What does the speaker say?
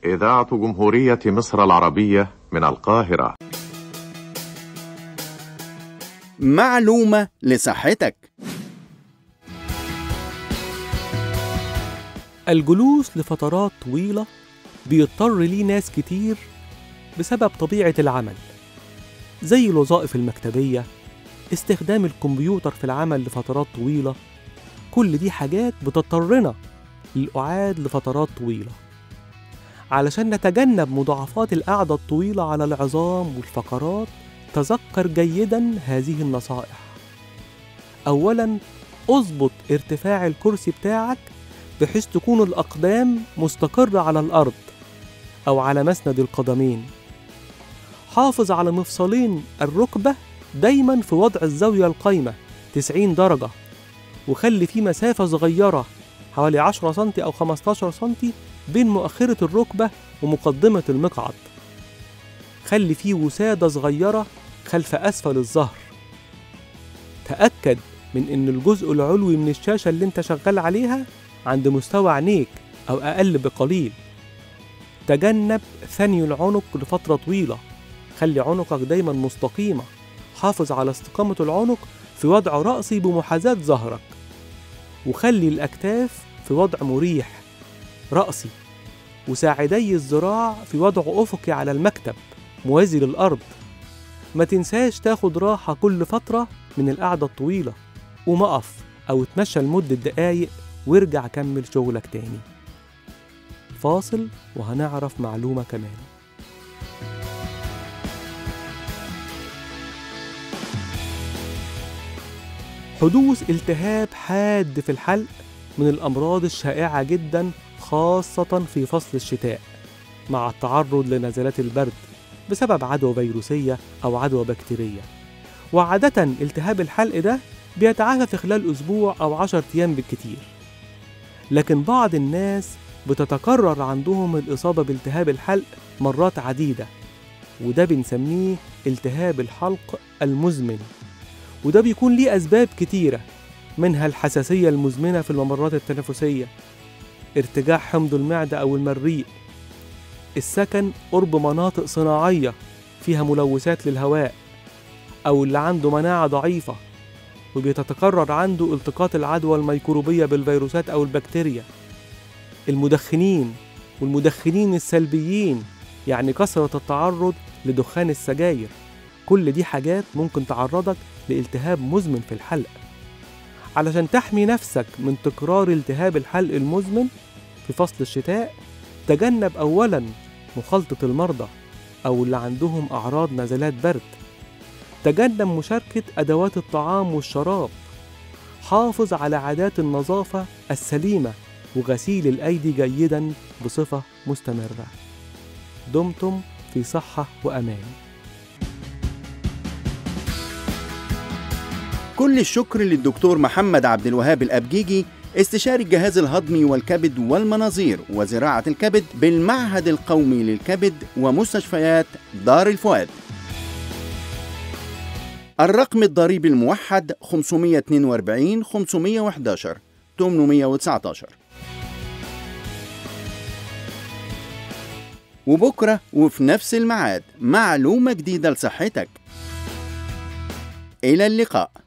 إذاعة جمهورية مصر العربية من القاهرة معلومة لصحتك الجلوس لفترات طويلة بيضطر ليه ناس كتير بسبب طبيعة العمل زي الوظائف المكتبية استخدام الكمبيوتر في العمل لفترات طويلة كل دي حاجات بتضطرنا للقعاد لفترات طويلة علشان نتجنب مضاعفات القعدة الطويلة على العظام والفقرات تذكر جيدا هذه النصائح أولا اظبط ارتفاع الكرسي بتاعك بحيث تكون الأقدام مستقرة على الأرض أو على مسند القدمين حافظ على مفصلين الركبة دايما في وضع الزاوية القايمة 90 درجة وخلي في مسافة صغيرة حوالي 10 سم أو 15 سم بين مؤخرة الركبة ومقدمة المقعد خلي فيه وسادة صغيرة خلف أسفل الظهر تأكد من إن الجزء العلوي من الشاشة اللي أنت شغال عليها عند مستوى عينيك أو أقل بقليل تجنب ثني العنق لفترة طويلة خلي عنقك دايما مستقيمة حافظ على استقامة العنق في وضع رأسي بمحاذاة ظهرك وخلي الأكتاف في وضع مريح رأسي وساعدي الذراع في وضع أفقي على المكتب موازي للأرض ما تنساش تاخد راحة كل فترة من القعدة الطويلة قوم اقف أو اتمشى لمدة دقايق وارجع كمل شغلك تاني فاصل وهنعرف معلومة كمان حدوث التهاب حاد في الحلق من الأمراض الشائعة جدا خاصة في فصل الشتاء مع التعرض لنزلات البرد بسبب عدوى فيروسية أو عدوى بكتيرية وعادة التهاب الحلق ده بيتعافى في خلال أسبوع أو عشر أيام بالكتير لكن بعض الناس بتتكرر عندهم الإصابة بالتهاب الحلق مرات عديدة وده بنسميه التهاب الحلق المزمن وده بيكون ليه أسباب كتيرة منها الحساسية المزمنة في الممرات التنفسية ارتجاع حمض المعدة أو المريء السكن قرب مناطق صناعية فيها ملوثات للهواء أو اللي عنده مناعة ضعيفة وبيتكرر عنده التقاط العدوى الميكروبية بالفيروسات أو البكتيريا المدخنين والمدخنين السلبيين يعني كثرة التعرض لدخان السجاير كل دي حاجات ممكن تعرضك لالتهاب مزمن في الحلق علشان تحمي نفسك من تكرار التهاب الحلق المزمن في فصل الشتاء تجنب أولا مخالطة المرضى أو اللي عندهم أعراض نزلات برد تجنب مشاركة أدوات الطعام والشراب حافظ على عادات النظافة السليمة وغسيل الأيدي جيدا بصفة مستمرة دمتم في صحة وأمان كل الشكر للدكتور محمد عبد الوهاب الأبجيجي استشاري الجهاز الهضمي والكبد والمناظير وزراعة الكبد بالمعهد القومي للكبد ومستشفيات دار الفؤاد الرقم الضريبي الموحد 542 511 819 وبكرة وفي نفس الميعاد معلومة جديدة لصحتك إلى اللقاء